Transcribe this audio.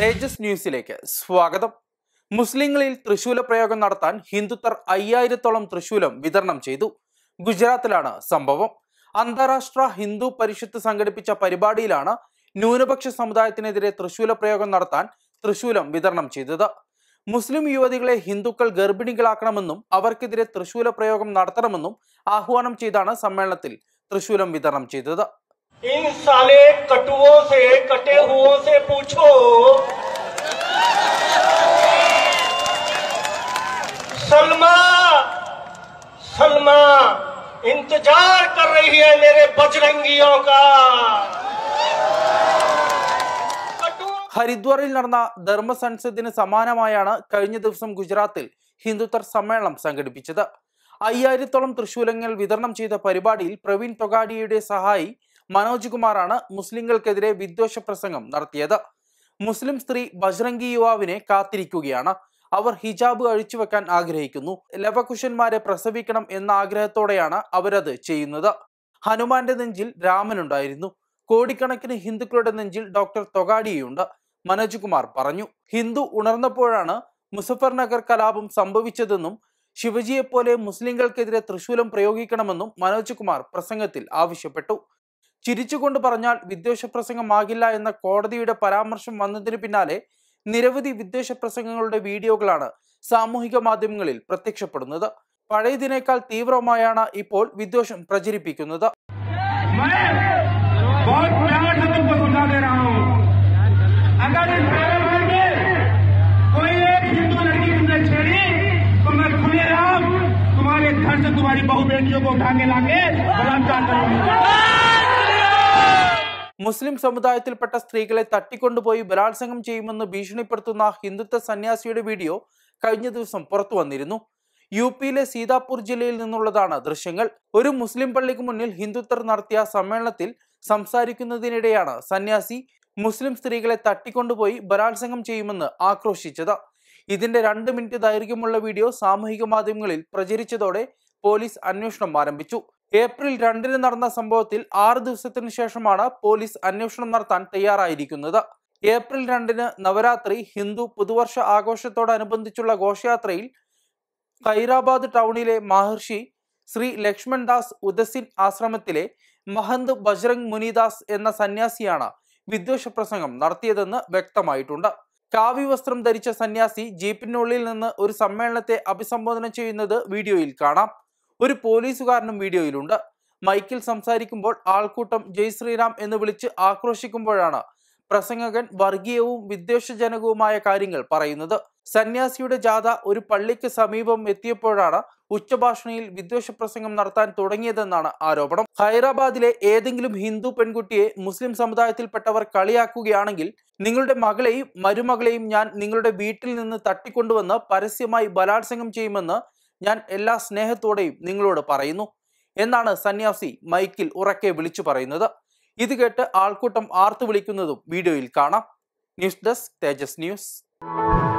തേജസ് ന്യൂസിലേക്ക് സ്വാഗതം മുസ്ലിങ്ങളിൽ തൃശൂല പ്രയോഗം നടത്താൻ ഹിന്ദുത്വർ അയ്യായിരത്തോളം തൃശൂലം വിതരണം ചെയ്തു ഗുജറാത്തിലാണ് സംഭവം അന്താരാഷ്ട്ര ഹിന്ദു പരിഷത്ത് സംഘടിപ്പിച്ച പരിപാടിയിലാണ് ന്യൂനപക്ഷ സമുദായത്തിനെതിരെ തൃശൂല പ്രയോഗം നടത്താൻ തൃശൂലം വിതരണം ചെയ്തത് മുസ്ലിം യുവതികളെ ഹിന്ദുക്കൾ ഗർഭിണികളാക്കണമെന്നും അവർക്കെതിരെ തൃശൂല പ്രയോഗം നടത്തണമെന്നും ആഹ്വാനം ചെയ്താണ് സമ്മേളനത്തിൽ തൃശൂലം വിതരണം ചെയ്തത് इन साले कटुओं से कटे हुओं से पूछो सलमा सलमा इंतजार कर रही है मेरे बजरंगियों का कटुओं ഹരിദ്വാറിൽ നടന്ന ധർമ്മ സൻസദിന് സമാനമായാണ് കഴിഞ്ഞ ദിവസം ഗുജറാത്തിൽ ഹിന്ദുത്വർ സമ്മേളനം സംഘടിപ്പിച്ചത് അയ്യായിരത്തോളം തൃശൂലങ്ങൾ വിതരണം ചെയ്ത പരിപാടിയിൽ പ്രവീൺ തൊഗാഡിയയുടെ സഹായി മനോജ് കുമാറാണ് മുസ്ലിങ്ങൾക്കെതിരെ വിദ്വേഷ പ്രസംഗം നടത്തിയത് മുസ്ലിം സ്ത്രീ ബജ്രംഗി യുവാവിനെ കാത്തിരിക്കുകയാണ് അവർ ഹിജാബ് അഴിച്ചുവെക്കാൻ ആഗ്രഹിക്കുന്നു ലവകുശന്മാരെ പ്രസവിക്കണം എന്ന ആഗ്രഹത്തോടെയാണ് അവരത് ചെയ്യുന്നത് ഹനുമാന്റെ നെഞ്ചിൽ രാമനുണ്ടായിരുന്നു കോടിക്കണക്കിന് ഹിന്ദുക്കളുടെ നെഞ്ചിൽ ഡോക്ടർ തൊഗാഡിയുണ്ട് മനോജ് കുമാർ പറഞ്ഞു ഹിന്ദു ഉണർന്നപ്പോഴാണ് മുസഫർ നഗർ കലാപം സംഭവിച്ചതെന്നും ശിവജിയെപ്പോലെ മുസ്ലിങ്ങൾക്കെതിരെ തൃശൂലം പ്രയോഗിക്കണമെന്നും മനോജ് കുമാർ പ്രസംഗത്തിൽ ആവശ്യപ്പെട്ടു ചിരിച്ചുകൊണ്ട് പറഞ്ഞാൽ വിദ്വേഷ പ്രസംഗമാകില്ല എന്ന കോടതിയുടെ പരാമർശം വന്നതിന് പിന്നാലെ നിരവധി വിദ്വേഷ പ്രസംഗങ്ങളുടെ വീഡിയോകളാണ് സാമൂഹിക മാധ്യമങ്ങളിൽ പ്രത്യക്ഷപ്പെടുന്നത് പഴയതിനേക്കാൾ തീവ്രമായാണ് ഇപ്പോൾ വിദ്വേഷം പ്രചരിപ്പിക്കുന്നത് मैं बहुत प्यार से तुमको सुझा दे रहा हूँ अगर इस पैरों में कोई एक हिंदू लड़की तुमने छेड़ी तो मैं खुलेआम तुम्हारे घर से तुम्हारी बहु बेटियों को उठा के लाके बलात्कार करूंगा മുസ്ലിം സമുദായത്തിൽപ്പെട്ട സ്ത്രീകളെ തട്ടിക്കൊണ്ടുപോയി ബലാത്സംഗം ചെയ്യുമെന്ന് ഭീഷണിപ്പെടുത്തുന്ന ഹിന്ദുത്വ സന്യാസിയുടെ വീഡിയോ കഴിഞ്ഞ ദിവസം പുറത്തു വന്നിരുന്നു യു പിയിലെ സീതാപൂർ ജില്ലയിൽ നിന്നുള്ളതാണ് ദൃശ്യങ്ങൾ ഒരു മുസ്ലിം പള്ളിക്ക് മുന്നിൽ ഹിന്ദുത്വർ നടത്തിയ സമ്മേളനത്തിൽ സംസാരിക്കുന്നതിനിടെയാണ് സന്യാസി മുസ്ലിം സ്ത്രീകളെ തട്ടിക്കൊണ്ടുപോയി ബലാത്സംഗം ചെയ്യുമെന്ന് ആക്രോശിച്ചത് ഇതിന്റെ രണ്ട് മിനിറ്റ് ദൈർഘ്യമുള്ള വീഡിയോ സാമൂഹിക മാധ്യമങ്ങളിൽ പ്രചരിച്ചതോടെ പോലീസ് അന്വേഷണം ആരംഭിച്ചു ഏപ്രിൽ രണ്ടിന് നടന്ന സംഭവത്തിൽ ആറ് ദിവസത്തിന് ശേഷമാണ് പോലീസ് അന്വേഷണം നടത്താൻ തയ്യാറായിരിക്കുന്നത് ഏപ്രിൽ രണ്ടിന് നവരാത്രി ഹിന്ദു പുതുവർഷ ആഘോഷത്തോടനുബന്ധിച്ചുള്ള ഘോഷയാത്രയിൽ ഖൈറാബാദ് ടൗണിലെ മഹർഷി ശ്രീ ലക്ഷ്മൺ ദാസ് ഉദസിൻ ആശ്രമത്തിലെ മഹന്ത് ബജ്രംഗ് മുനിദാസ് എന്ന സന്യാസിയാണ് വിദ്വേഷ പ്രസംഗം നടത്തിയതെന്ന് വ്യക്തമായിട്ടുണ്ട് കാവി വസ്ത്രം ധരിച്ച സന്യാസി ജീപ്പിനുള്ളിൽ നിന്ന് ഒരു സമ്മേളനത്തെ അഭിസംബോധന ചെയ്യുന്നത് വീഡിയോയിൽ കാണാം ഒരു പോലീസുകാരനും വീഡിയോയിലുണ്ട് മൈക്കിൽ സംസാരിക്കുമ്പോൾ ആൾക്കൂട്ടം ജയ് ശ്രീറാം എന്ന് വിളിച്ച് ആക്രോശിക്കുമ്പോഴാണ് പ്രസംഗകൻ വർഗീയവും വിദ്വേഷജനകവുമായ കാര്യങ്ങൾ പറയുന്നത് സന്യാസിയുടെ ജാഥ ഒരു പള്ളിക്ക് സമീപം എത്തിയപ്പോഴാണ് ഉച്ചഭാഷണിയിൽ വിദ്വേഷ പ്രസംഗം നടത്താൻ തുടങ്ങിയതെന്നാണ് ആരോപണം ഹൈദരാബാദിലെ ഏതെങ്കിലും ഹിന്ദു പെൺകുട്ടിയെ മുസ്ലിം സമുദായത്തിൽപ്പെട്ടവർ കളിയാക്കുകയാണെങ്കിൽ നിങ്ങളുടെ മകളെയും മരുമകളെയും ഞാൻ നിങ്ങളുടെ വീട്ടിൽ നിന്ന് തട്ടിക്കൊണ്ടുവന്ന് പരസ്യമായി ബലാത്സംഗം ചെയ്യുമെന്ന് ഞാൻ എല്ലാ സ്നേഹത്തോടെയും നിങ്ങളോട് പറയുന്നു എന്നാണ് സന്യാസി മൈക്കിൽ ഉറക്കെ വിളിച്ചു പറയുന്നത് ഇത് കേട്ട് ആൾക്കൂട്ടം ആർത്തു വിളിക്കുന്നതും വീഡിയോയിൽ കാണാം ന്യൂസ് ഡെസ്ക് തേജസ് ന്യൂസ്